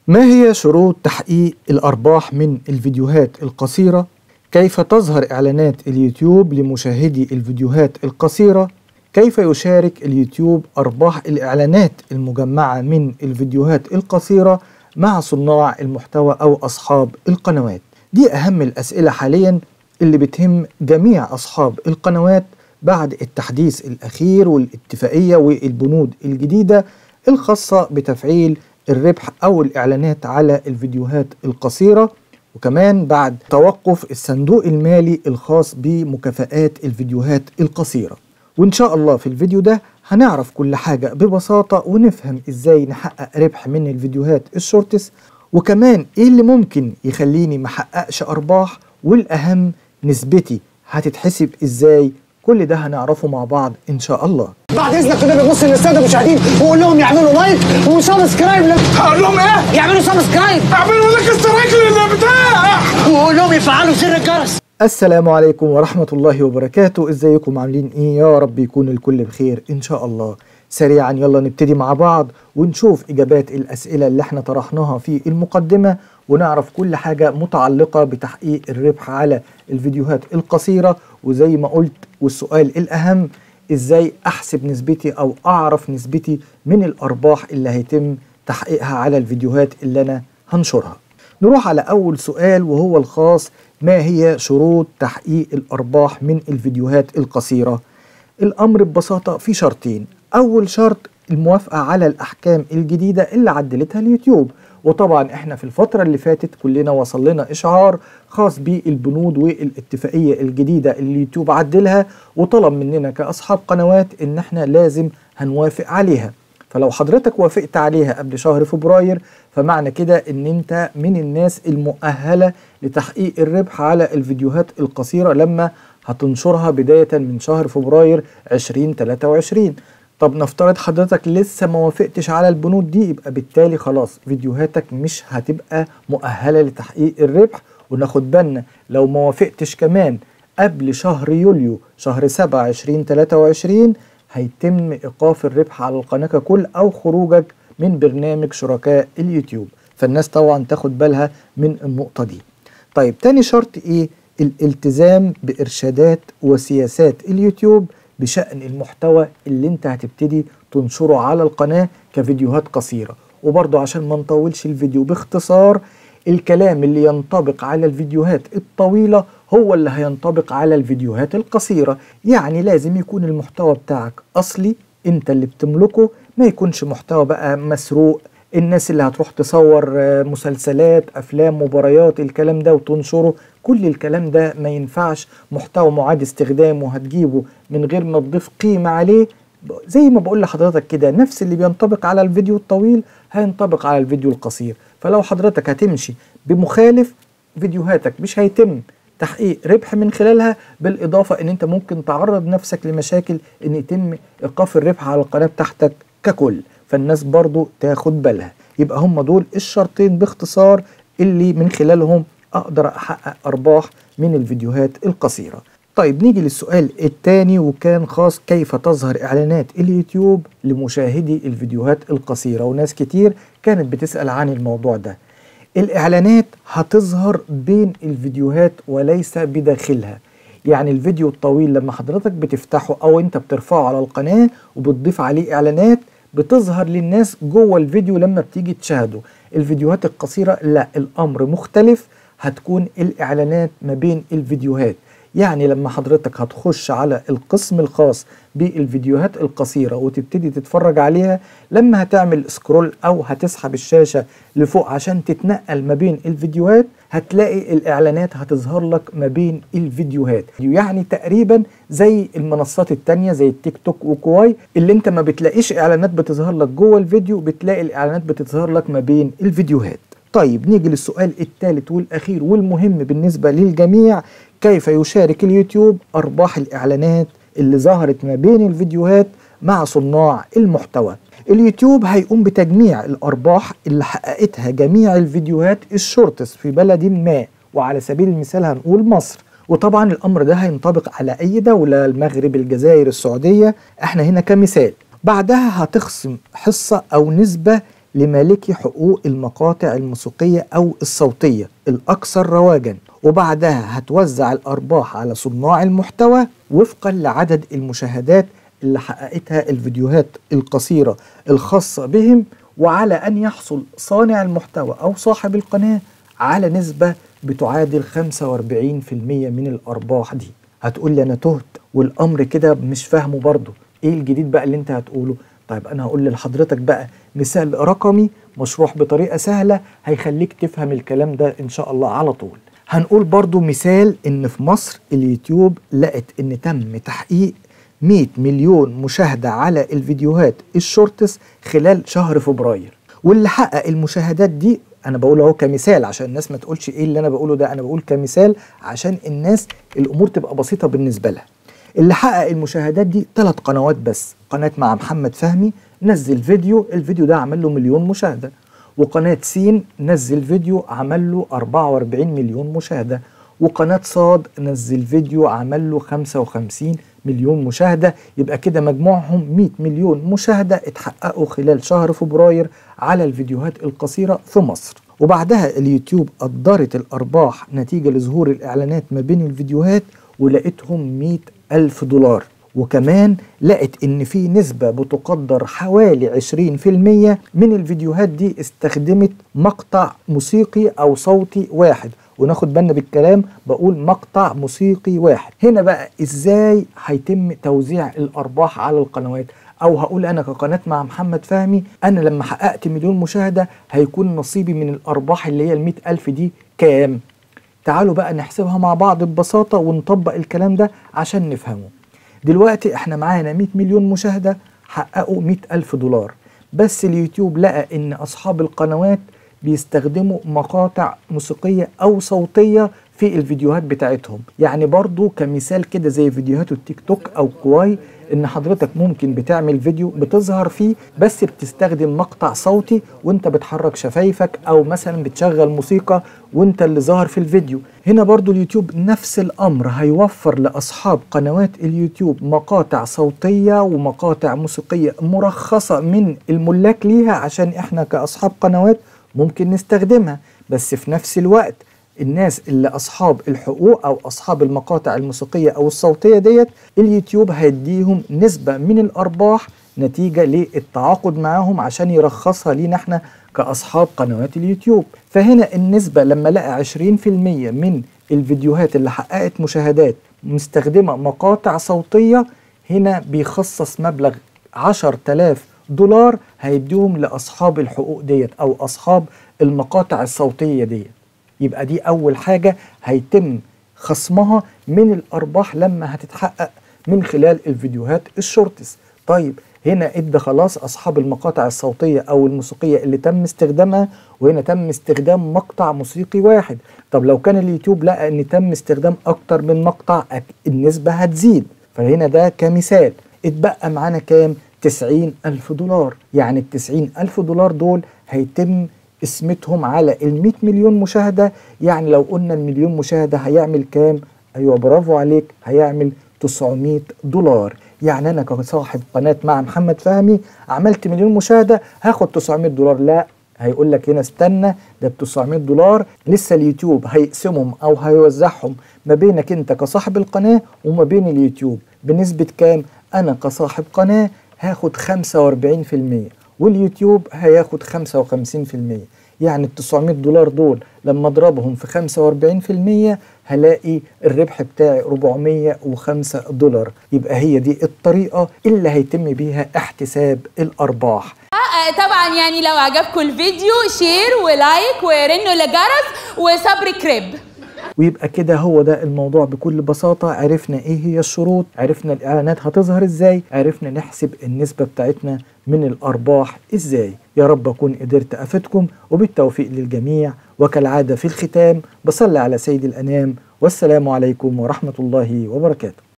ما هي شروط تحقيق الأرباح من الفيديوهات القصيرة؟ كيف تظهر إعلانات اليوتيوب لمشاهدي الفيديوهات القصيرة؟ كيف يشارك اليوتيوب أرباح الإعلانات المجمعة من الفيديوهات القصيرة مع صناع المحتوى أو أصحاب القنوات؟ دي أهم الأسئلة حاليا اللي بتهم جميع أصحاب القنوات بعد التحديث الأخير والاتفاقية والبنود الجديدة الخاصة بتفعيل الربح أو الإعلانات على الفيديوهات القصيرة وكمان بعد توقف الصندوق المالي الخاص بمكافآت الفيديوهات القصيرة وإن شاء الله في الفيديو ده هنعرف كل حاجة ببساطة ونفهم إزاي نحقق ربح من الفيديوهات الشورتس وكمان إيه اللي ممكن يخليني محققش أرباح والأهم نسبتي هتتحسب إزاي كل ده هنعرفه مع بعض إن شاء الله بعد اذنك كده بتبص للساده المشاهدين وقول لهم يعملوا لايك وسبسكرايب ل... هقول لهم ايه؟ يعملوا سبسكرايب اعملوا لك اشتراك للبتاع وقول لهم يفعلوا زر الجرس السلام عليكم ورحمة الله وبركاته ازيكم عاملين ايه يا رب يكون الكل بخير ان شاء الله سريعا يلا نبتدي مع بعض ونشوف اجابات الاسئلة اللي احنا طرحناها في المقدمة ونعرف كل حاجة متعلقة بتحقيق الربح على الفيديوهات القصيرة وزي ما قلت والسؤال الاهم ازاي احسب نسبتي او اعرف نسبتي من الارباح اللي هيتم تحقيقها على الفيديوهات اللي انا هنشرها نروح على اول سؤال وهو الخاص ما هي شروط تحقيق الارباح من الفيديوهات القصيره الامر ببساطه في شرطين اول شرط الموافقه على الاحكام الجديده اللي عدلتها اليوتيوب وطبعا احنا في الفترة اللي فاتت كلنا وصل لنا اشعار خاص بالبنود والاتفاقية الجديدة اللي اليوتيوب عدلها وطلب مننا كاصحاب قنوات ان احنا لازم هنوافق عليها فلو حضرتك وافقت عليها قبل شهر فبراير فمعنى كده ان انت من الناس المؤهلة لتحقيق الربح على الفيديوهات القصيرة لما هتنشرها بداية من شهر فبراير 2023 طب نفترض حضرتك لسه ما وافقتش على البنود دي يبقى بالتالي خلاص فيديوهاتك مش هتبقى مؤهلة لتحقيق الربح وناخد بالنا لو ما وافقتش كمان قبل شهر يوليو شهر 7 2023 هيتم ايقاف الربح على القناة ككل او خروجك من برنامج شركاء اليوتيوب فالناس طبعا تاخد بالها من النقطة دي طيب تاني شرط ايه الالتزام بارشادات وسياسات اليوتيوب بشأن المحتوى اللي انت هتبتدي تنشره على القناة كفيديوهات قصيرة وبرضه عشان ما نطولش الفيديو باختصار الكلام اللي ينطبق على الفيديوهات الطويلة هو اللي هينطبق على الفيديوهات القصيرة يعني لازم يكون المحتوى بتاعك أصلي انت اللي بتملكه ما يكونش محتوى بقى مسروق الناس اللي هتروح تصور مسلسلات افلام مباريات الكلام ده وتنشره كل الكلام ده ما ينفعش محتوى معاد استخدام وهتجيبه من غير ما تضيف قيمة عليه زي ما بقول لحضرتك كده نفس اللي بينطبق على الفيديو الطويل هينطبق على الفيديو القصير فلو حضرتك هتمشي بمخالف فيديوهاتك مش هيتم تحقيق ربح من خلالها بالإضافة إن أنت ممكن تعرض نفسك لمشاكل إن يتم إيقاف الربح على القناة بتاعتك ككل فالناس برضو تاخد بالها يبقى هم دول الشرطين باختصار اللي من خلالهم اقدر احقق ارباح من الفيديوهات القصيرة طيب نيجي للسؤال الثاني وكان خاص كيف تظهر اعلانات اليوتيوب لمشاهدي الفيديوهات القصيرة وناس كتير كانت بتسأل عن الموضوع ده الاعلانات هتظهر بين الفيديوهات وليس بداخلها يعني الفيديو الطويل لما حضرتك بتفتحه او انت بترفعه على القناة وبتضيف عليه اعلانات بتظهر للناس جوه الفيديو لما بتيجي تشاهده الفيديوهات القصيرة لا الأمر مختلف هتكون الإعلانات ما بين الفيديوهات يعني لما حضرتك هتخش على القسم الخاص بالفيديوهات القصيرة وتبتدي تتفرج عليها لما هتعمل سكرول أو هتسحب الشاشة لفوق عشان تتنقل ما بين الفيديوهات هتلاقي الإعلانات هتظهر لك ما بين الفيديوهات يعني تقريبا زي المنصات التانية زي التيك توك وكواي اللي انت ما بتلاقيش إعلانات بتظهر لك جوه الفيديو بتلاقي الإعلانات بتظهر لك ما بين الفيديوهات طيب نيجي للسؤال الثالث والأخير والمهم بالنسبة للجميع كيف يشارك اليوتيوب أرباح الإعلانات اللي ظهرت ما بين الفيديوهات مع صناع المحتوى اليوتيوب هيقوم بتجميع الأرباح اللي حققتها جميع الفيديوهات الشورتس في بلد ما وعلى سبيل المثال هنقول مصر وطبعا الأمر ده هينطبق على أي دولة المغرب الجزائر السعودية احنا هنا كمثال بعدها هتخصم حصة أو نسبة لمالكي حقوق المقاطع الموسيقية أو الصوتية الأكثر رواجا وبعدها هتوزع الأرباح على صناع المحتوى وفقا لعدد المشاهدات اللي حققتها الفيديوهات القصيرة الخاصة بهم وعلى أن يحصل صانع المحتوى أو صاحب القناة على نسبة بتعادل 45% من الأرباح دي هتقول لي أنا تهت والأمر كده مش فاهمه برضه إيه الجديد بقى اللي أنت هتقوله طيب أنا هقول لحضرتك بقى مثال رقمي مشروح بطريقة سهلة هيخليك تفهم الكلام ده إن شاء الله على طول هنقول برضو مثال إن في مصر اليوتيوب لقت إن تم تحقيق 100 مليون مشاهدة على الفيديوهات الشورتس خلال شهر فبراير واللي حقق المشاهدات دي انا بقول اهو كمثال عشان الناس ما تقولش ايه اللي انا بقوله ده انا بقول كمثال عشان الناس الامور تبقى بسيطة بالنسبة لها اللي حقق المشاهدات دي ثلاث قنوات بس قناة مع محمد فهمي نزل فيديو الفيديو ده عمل له مليون مشاهدة وقناة سين نزل فيديو عمل له 44 مليون مشاهدة وقناة صاد نزل فيديو عمل له 55 مليون مشاهدة يبقى كده مجموعهم 100 مليون مشاهدة اتحققوا خلال شهر فبراير على الفيديوهات القصيرة في مصر وبعدها اليوتيوب قدرت الأرباح نتيجة لظهور الإعلانات ما بين الفيديوهات ولقيتهم 100 ألف دولار وكمان لقت ان في نسبة بتقدر حوالي 20% من الفيديوهات دي استخدمت مقطع موسيقي او صوتي واحد وناخد بالنا بالكلام بقول مقطع موسيقي واحد هنا بقى ازاي هيتم توزيع الارباح على القنوات او هقول انا كقناه مع محمد فهمي انا لما حققت مليون مشاهده هيكون نصيبي من الارباح اللي هي ال ألف دي كام تعالوا بقى نحسبها مع بعض ببساطه ونطبق الكلام ده عشان نفهمه دلوقتي احنا معانا 100 مليون مشاهده حققوا 100 ألف دولار بس اليوتيوب لقى ان اصحاب القنوات بيستخدموا مقاطع موسيقية أو صوتية في الفيديوهات بتاعتهم يعني برضو كمثال كده زي فيديوهات التيك توك أو كواي ان حضرتك ممكن بتعمل فيديو بتظهر فيه بس بتستخدم مقطع صوتي وانت بتحرك شفايفك او مثلا بتشغل موسيقى وانت اللي ظاهر في الفيديو هنا برضو اليوتيوب نفس الامر هيوفر لاصحاب قنوات اليوتيوب مقاطع صوتية ومقاطع موسيقية مرخصة من الملاك ليها عشان احنا كاصحاب قنوات ممكن نستخدمها بس في نفس الوقت الناس اللي اصحاب الحقوق او اصحاب المقاطع الموسيقيه او الصوتيه ديت اليوتيوب هيديهم نسبه من الارباح نتيجه للتعاقد معاهم عشان يرخصها لينا احنا كاصحاب قنوات اليوتيوب فهنا النسبه لما لقى 20% من الفيديوهات اللي حققت مشاهدات مستخدمه مقاطع صوتيه هنا بيخصص مبلغ 10000 دولار هيديهم لاصحاب الحقوق ديت او اصحاب المقاطع الصوتيه ديت يبقى دي اول حاجه هيتم خصمها من الارباح لما هتتحقق من خلال الفيديوهات الشورتس طيب هنا ادى خلاص اصحاب المقاطع الصوتيه او الموسيقيه اللي تم استخدامها وهنا تم استخدام مقطع موسيقي واحد طب لو كان اليوتيوب لقى ان تم استخدام اكتر من مقطع النسبه هتزيد فهنا ده كمثال اتبقى معانا كام 90 ألف دولار يعني ال 90 ألف دولار دول هيتم اسمتهم على ال 100 مليون مشاهدة يعني لو قلنا المليون مشاهدة هيعمل كام أيوة برافو عليك هيعمل 900 دولار يعني أنا كصاحب قناة مع محمد فهمي عملت مليون مشاهدة هاخد 900 دولار لا هيقول لك هنا استنى ده ب 900 دولار لسه اليوتيوب هيقسمهم او هيوزعهم ما بينك انت كصاحب القناه وما بين اليوتيوب بنسبه كام؟ انا كصاحب قناه هاخد 45% واليوتيوب هياخد 55% يعني ال 900 دولار دول لما اضربهم في 45% هلاقي الربح بتاعي 405 دولار يبقى هي دي الطريقة اللي هيتم بيها احتساب الأرباح آه، طبعا يعني لو عجبكم الفيديو شير ولايك ورنوا لجرس وصبري كريب ويبقى كده هو ده الموضوع بكل بساطة عرفنا ايه هي الشروط عرفنا الاعلانات هتظهر ازاي عرفنا نحسب النسبة بتاعتنا من الارباح ازاي يا رب اكون قدرت افيدكم وبالتوفيق للجميع وكالعادة في الختام بصلي على سيد الانام والسلام عليكم ورحمة الله وبركاته